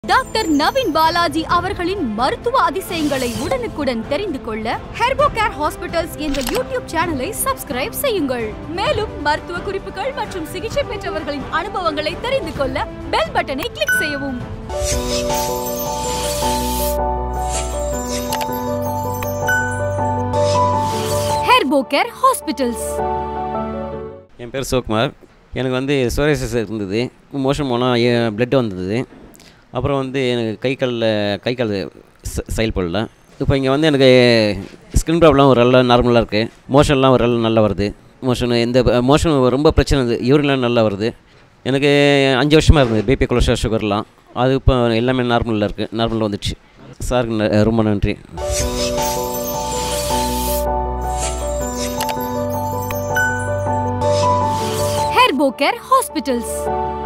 doctor Naveen Balaji அவர்களின் மருத்துவ அதிசயங்களை உடனுக்குடன் தெரிந்து கொள்ள ஹெர்போ கேர் ஹாஸ்பிட்டல்ஸ் என்ற யூடியூப் சேனலை சப்ஸ்கிரைப் செய்யுங்கள் மேலும் மருத்துவ குறிப்புகள் மற்றும் சிகிச்சை பெற்றவர்களின் அனுபவங்களை தெரிந்து கொள்ள பெல் பட்டனை கிளிக் செய்யவும் ஹெர்போ கேர் ஹாஸ்பிட்டல்ஸ் என் பேர் சிவகுமார் எனக்கு வந்து சோரியாசிஸ் இருந்தது மோஷன் போனால் பிளட் வந்தது அப்புறம் வந்து எனக்கு கை காலில் கை கால் ச- செயல்படல இப்போ இங்கே வந்து எனக்கு ஸ்கின் ப்ராப்ளம் ஒரு நல்லா நார்மலாக இருக்குது மோஷன்லாம் ஒரு நல்லா நல்லா வருது மோஷன் எந்த மோஷன் ரொம்ப பிரச்சனை இருந்தது யூரின்லாம் நல்லா வருது எனக்கு அஞ்சு வருஷமாக இருந்தது பிபி கொலஸ்ட்ரால் சுகர்லாம் அது இப்போ எல்லாமே நார்மலில் இருக்குது நார்மலில் வந்துடுச்சு சாருக்கு ந- ரொம்ப நன்றி ஹெர்போ கேர் ஹாஸ்பிட்டல்ஸ்